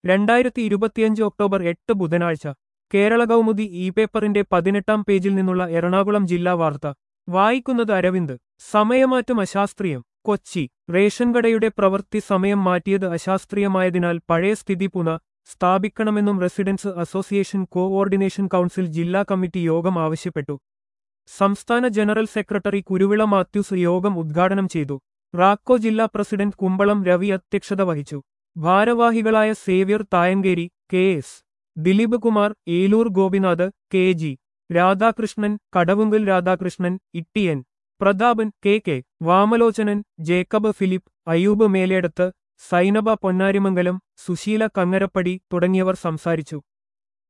രണ്ടായിരത്തി ഇരുപത്തിയഞ്ച് ഒക്ടോബർ എട്ട് ബുധനാഴ്ച കേരള കൗമുദി ഇ പേപ്പറിന്റെ പതിനെട്ടാം പേജിൽ നിന്നുള്ള എറണാകുളം ജില്ലാ വാർത്ത വായിക്കുന്നത് അരവിന്ദ് സമയമാറ്റം അശാസ്ത്രീയം കൊച്ചി റേഷൻ കടയുടെ പ്രവൃത്തി സമയം മാറ്റിയത് അശാസ്ത്രീയമായതിനാൽ പഴയ സ്ഥിതി പുന സ്ഥാപിക്കണമെന്നും റെസിഡൻസ് അസോസിയേഷൻ കോഓർഡിനേഷൻ കൗൺസിൽ ജില്ലാ കമ്മിറ്റി യോഗം ആവശ്യപ്പെട്ടു സംസ്ഥാന ജനറൽ സെക്രട്ടറി കുരുവിള മാത്യൂസ് യോഗം ഉദ്ഘാടനം ചെയ്തു റാക്കോ ജില്ലാ പ്രസിഡന്റ് കുമ്പളം രവി അധ്യക്ഷത വഹിച്ചു ഭാരവാഹികളായ Xavier Thayankeri K S Dileep Kumar Eloor Gopinath K G Radhakrishnan Kadavunkal Radhakrishnan Ittiyan Prathapan K K Vamalochanan Jacob Philip Ayoob Meledath Sainaba Ponnarimangalam Susheela Kangarappady തുടങ്ങിയവർ സംസാരിച്ചു